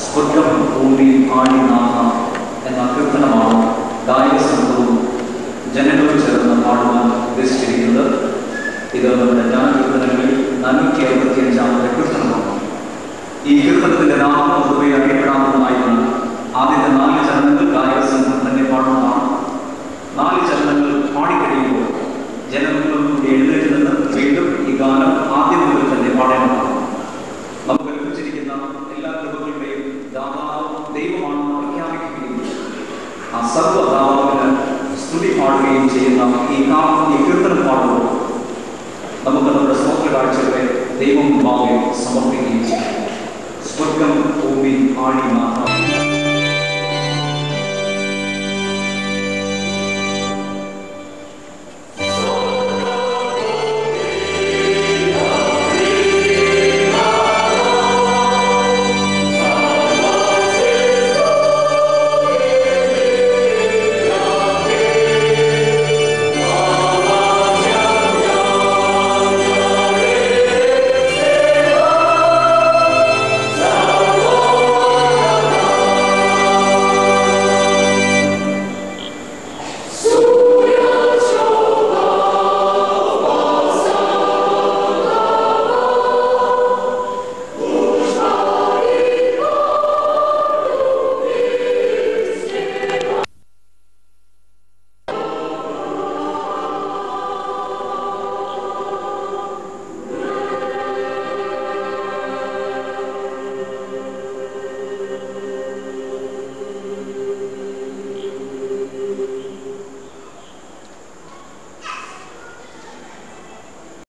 സ്വർഗം ഭൂമി ആടി നാഥ എന്ന കീർത്തനമാണ് ഗായക സംഘവും ജനങ്ങളും ചേർന്ന് പാടുവാൻ ഉദ്ദേശിച്ചിരിക്കുന്നത് ഇത് നമ്മുടെ ജ്ഞാനകീർത്തനങ്ങളിൽ നാനൂറ്റി അറുപത്തി അഞ്ചാമത്തെ കീർത്തനമാണ് ഈ കീർത്തനത്തിന്റെ നാമം പൊതുവെ അറിയപ്പെടാവുന്നതായിരുന്നു ആദ്യത്തെ നാല് ചരണങ്ങൾ ഗായക സംഘം തന്നെ പാടുന്നതാണ് നാല് ചരണങ്ങൾ പാടിക്കഴിയുമ്പോൾ ജനങ്ങളും കൂടി എഴുന്നേറ്റ് നിന്ന് വീണ്ടും ഈ ഗാനം ആദ്യം മുതൽ തന്നെ പാടേണ്ടതാണ് നമുക്ക് ലഭിച്ചിരിക്കുന്ന എല്ലാ കൃപകളുടെയും ദാതാവ് ദൈവമാണെന്ന് പ്രഖ്യാപിക്കുകയും ആ സർവ്വദാതാവിന് സ്തുതി പാടുകയും ചെയ്യുന്ന ഈ കാലം ഈ കീർത്തനം പാടുമ്പോൾ നമുക്ക് നമ്മുടെ സ്വന്തം കാഴ്ചകളെ ദൈവം മുമ്പാകെ സമർപ്പിക്കുകയും ചെയ്യും സ്വർഗം ഭൂമി ആഴി നാഥ